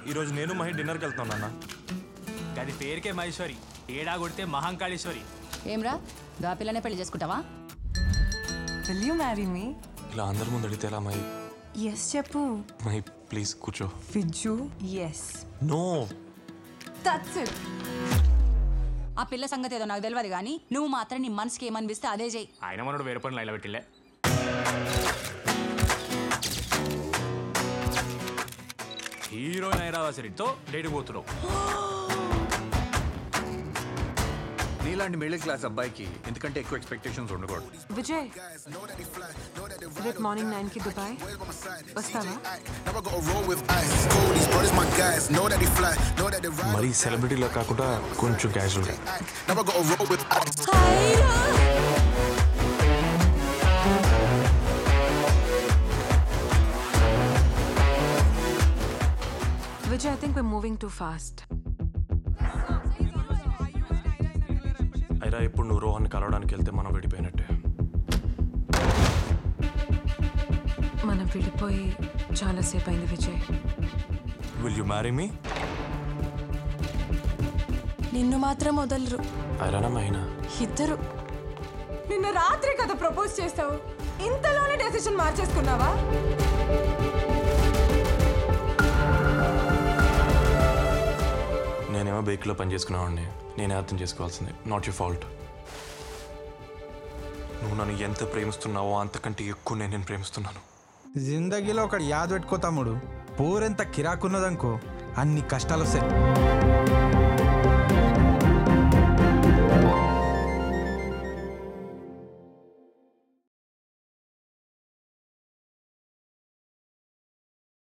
ఈరోజు నేను మహి డిన్నర్కి వెళ్తాను నాన్న అది పేరుకే మహేశ్వరి ఏడా కొడితే మహంకాళేశ్వరి ఏమ్రా గా పిల్లనే పెళ్లి చేసుకుంటావా విల్ యూ మ్యారీ మీ ఇలా అందరి ముందు అడిగితే ఎలా మహి ఎస్ చెప్పు మహి ప్లీజ్ కూర్చో Vijju yes no that's it ఆ పిల్ల సంగతి ఏదో నాకు తెలియదు కానీ నువ్వు మాత్రం నీ మనసుకి ఏమనిపిస్తే అదే చెయ్యి ఆయన మనోడు వేరే పని లైలా పెట్టిలే హీరోయిన్ ఐరావాసరితో డేట్ పోతున్నావు నీలాంటి మిడిల్ క్లాస్ అబ్బాయికి ఎందుకంటే ఎక్కువ ఎక్స్పెక్టేషన్స్ ఉండకూడదు విజయ్ రేపు మార్నింగ్ నైన్ కి దుబాయ్ వస్తావా Never gotta roll with ice. Cold, these brothers my guys. Know that they fly, know that they ride. మరీ సెలబ్రిటీలో కాకుండా కొంచెం క్యాజువల్గా Never gotta roll with ice. Vijay I think we're moving too fast అయినా ఇప్పుడు నువ్వు రోహన్ కలవడానికి వెళ్తే మనం విడిపోయినట్టే మనం విడిపోయి చాలాసేపు అయింది Vijay will you marry me నిన్ను మాత్రం వదలరు అయినా మహినా ఇద్దరు నిన్న రాత్రి కదా ప్రపోజ్ చేస్తావు ఇంతలోనే డెసిషన్ మార్చేసుకున్నావా నేనేమో బేక్లో పని చేసుకునేవాడిని నేనే అర్థం చేసుకోవాల్సింది నాట్ యూ ఫాల్ట్ నువ్వు నన్ను ఎంత ప్రేమిస్తున్నావో అంతకంటే ఎక్కువ నేను నేను ప్రేమిస్తున్నాను జిందగీలో ఒకటి యాద్ పెట్టుకో తమ్ముడు పోరెంత కిరాకున్నదనుకో అన్ని కష్టాలు వస్తాయి